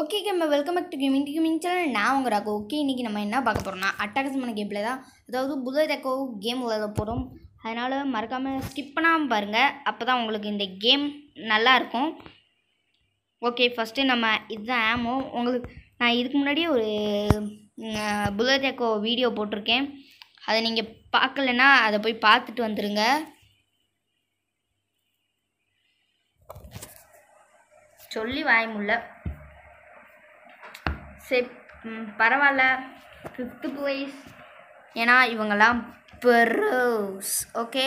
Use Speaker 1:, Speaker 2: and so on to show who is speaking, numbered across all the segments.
Speaker 1: Okay game welcome back to gaming gaming channel நான் உங்கள் Rago okay இன்றைக்கி நம்ம என்ன பார்க்க போகிறோம்னா அட்டகாசமான கேமில் தான் அதாவது புதர் ரெக்கோ கேம் விளையாட போகிறோம் அதனால் மறக்காமல் ஸ்கிப் பண்ணாமல் பாருங்கள் அப்போ தான் உங்களுக்கு இந்த கேம் நல்லா இருக்கும் ஓகே ஃபஸ்ட்டு நம்ம இதுதான் ஆமோ உங்களுக்கு நான் இதுக்கு முன்னாடியே ஒரு புல்லட் எக்கோ வீடியோ போட்டிருக்கேன் அதை நீங்கள் பார்க்கலன்னா அதை போய் பார்த்துட்டு வந்துடுங்க சொல்லி வாய முடியல சரி ம், பரவாயில்ல ஃபிஃப்த்து ப்ளேஸ் ஏன்னா இவங்கெல்லாம் பெரோஸ் ஓகே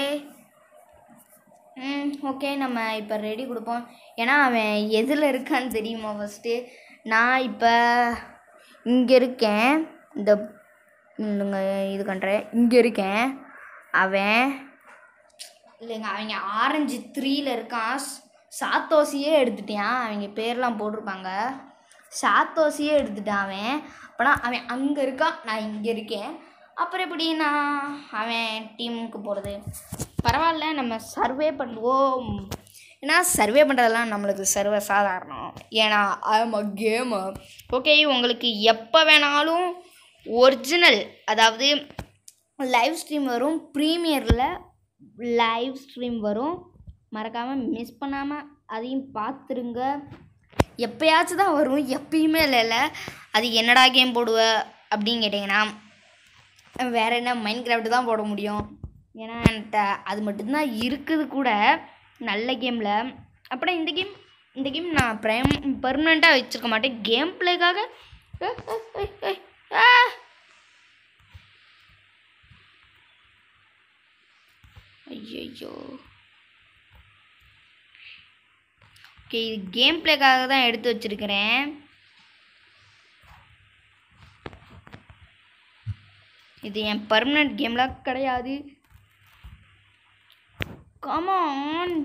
Speaker 1: ம் ஓகே நம்ம இப்போ ரெடி கொடுப்போம் ஏன்னா அவன் எதில் இருக்கான்னு தெரியுமா ஃபஸ்ட்டு நான் இப்போ இங்கே இருக்கேன் இந்த இல்லைங்க இது பண்ணுறேன் இங்கே இருக்கேன் அவன் இல்லைங்க அவங்க ஆரஞ்சு த்ரீல இருக்கான் ஸ்- சாத்தோசியே எடுத்துட்டான் அவங்க பேர்லாம் போட்டிருப்பாங்க சாத்தோசியே எடுத்துட்டான் அவன் அப்போனா அவன் அங்கே இருக்கான் நான் இங்கே இருக்கேன் அப்புறம் எப்படி நான் அவன் டீமுக்கு போகிறது பரவாயில்ல நம்ம சர்வே பண்ணுவோம் ஏன்னா சர்வே பண்ணுறதெல்லாம் நம்மளுக்கு சர்வ சாதாரணம் ஏன்னா ஐம் அ கேமர் ஓகே உங்களுக்கு எப்போ வேணாலும் ஒரிஜினல் அதாவது லைவ் ஸ்ட்ரீம் வரும் ப்ரீமியரில் லைவ் ஸ்ட்ரீம் வரும் மறக்காமல் மிஸ் பண்ணாமல் அதையும் பார்த்துருங்க எப்பயாச்சும் தான் வரும் எப்பயுமே இல்லைல்ல அது என்னடா கேம் போடுவ அப்படின்னு கேட்டிங்கன்னா வேறு என்ன மைண்ட் கிராஃப்ட் தான் போட முடியும் ஏன்னா என்கிட்ட அது மட்டும்தான் இருக்குது கூட நல்ல கேமில் அப்புறம் இந்த கேம் இந்த கேம் நான் ப்ரைம் பெர்மனெண்ட்டாக வச்சுருக்க மாட்டேன் கேம் பிளேக்காக ஐயோ ஓகே இது கேம் பிளேக்காக தான் எடுத்து வச்சிருக்கிறேன் இது என் பர்மனெண்ட் கேம்லாம் கிடையாது கமான்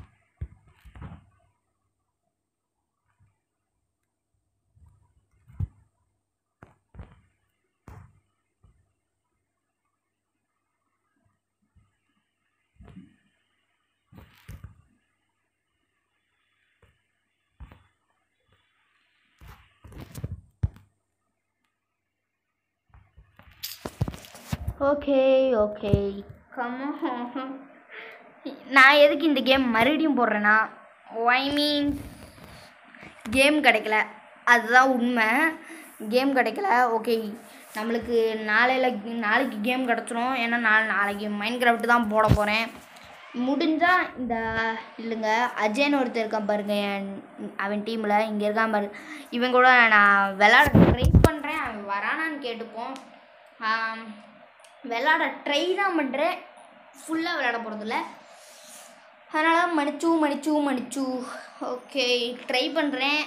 Speaker 1: ஓகே ஓகே கமான் நான் எதுக்கு இந்த கேம் மறுபடியும் போடுறேன்னா ஐ மீன் கேம் கிடைக்கல அதுதான் உண்மை கேம் கிடைக்கல ஓகே நம்மளுக்கு நாளையில் நாளைக்கு கேம் கிடச்சிரும் ஏன்னா நாளை நாளைக்கு மைண்ட் கிராஃப்ட் தான் போட போகிறேன் முடிஞ்சால் இந்த இல்லைங்க அஜயன் ஒருத்தர் இருக்கான் பாருங்க என் அவன் டீமில் இங்கே இருக்கான் பாரு இவன் கூட நான் விளாட ட்ரை பண்ணுறேன் அவன் வரானான்னு கேட்டுப்போம் ஆம், விளாட ட்ரை தான் பண்ணுறேன் ஃபுல்லாக விளையாட போகிறதில்ல அதனால் மன்னிச்சு மன்னிச்சு மன்னிச்சு ஓகே ட்ரை பண்ணுறேன்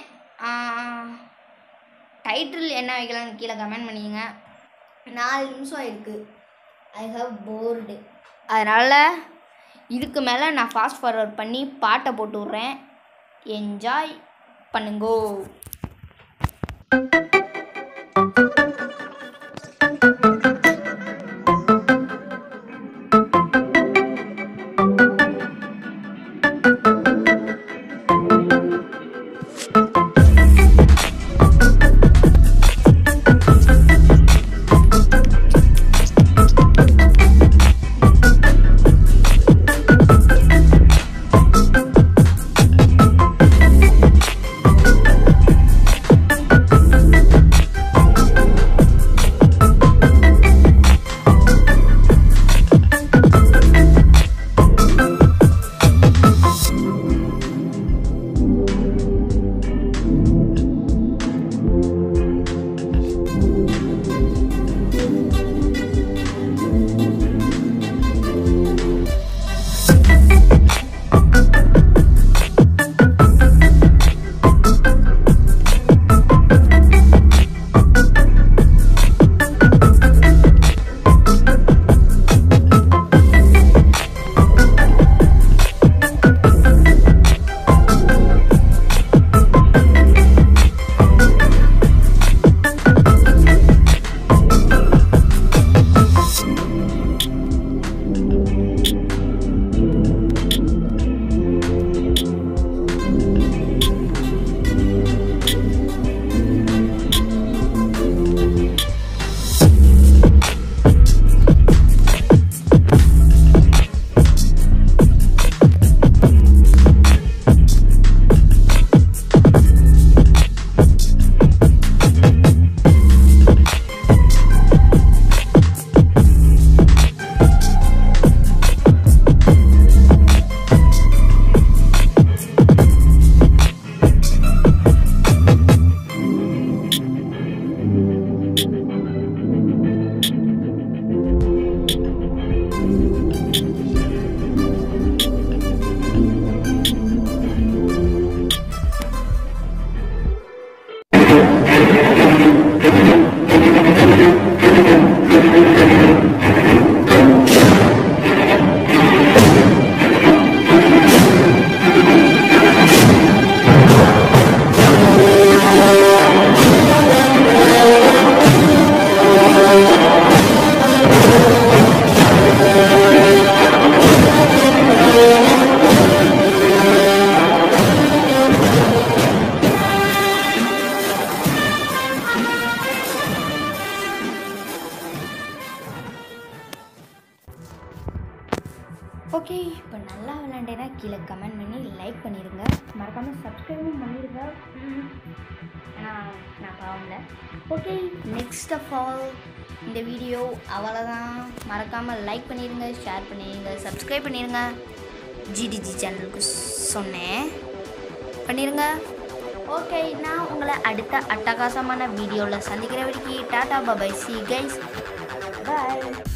Speaker 1: டைட்டில் என்ன வைக்கலாம்னு கீழே கமெண்ட் பண்ணிங்க நாலு நிமிஷம் ஆயிருக்கு ஐ ஹவ் போர்டு அதனால் இதுக்கு மேலே நான் ஃபாஸ்ட் ஃபார்வர்ட் பண்ணி பாட்டை போட்டு விட்றேன் என்ஜாய் பண்ணுங்கோ விளாண்டேன்னா கீழே கமெண்ட் பண்ணி லைக் பண்ணிடுங்க மறக்காமல் சப்ஸ்கிரைபும் பண்ணிடுங்க ம். ஏன்னா நான் பாவம்ல ஓகே நெக்ஸ்ட் ஆஃப் ஆல் இந்த வீடியோ அவ்வளோதான் மறக்காமல் லைக் பண்ணிடுங்க ஷேர் பண்ணிடுங்க சப்ஸ்கிரைப் பண்ணிடுங்க ஜிடிஜி சேனலுக்கு சொன்னேன் பண்ணிடுங்க ஓகே நான் உங்களை அடுத்த அட்டகாசமான வீடியோவில் சந்திக்கிற வரைக்கும் டாடா பபாய் சி கைஸ் பாய்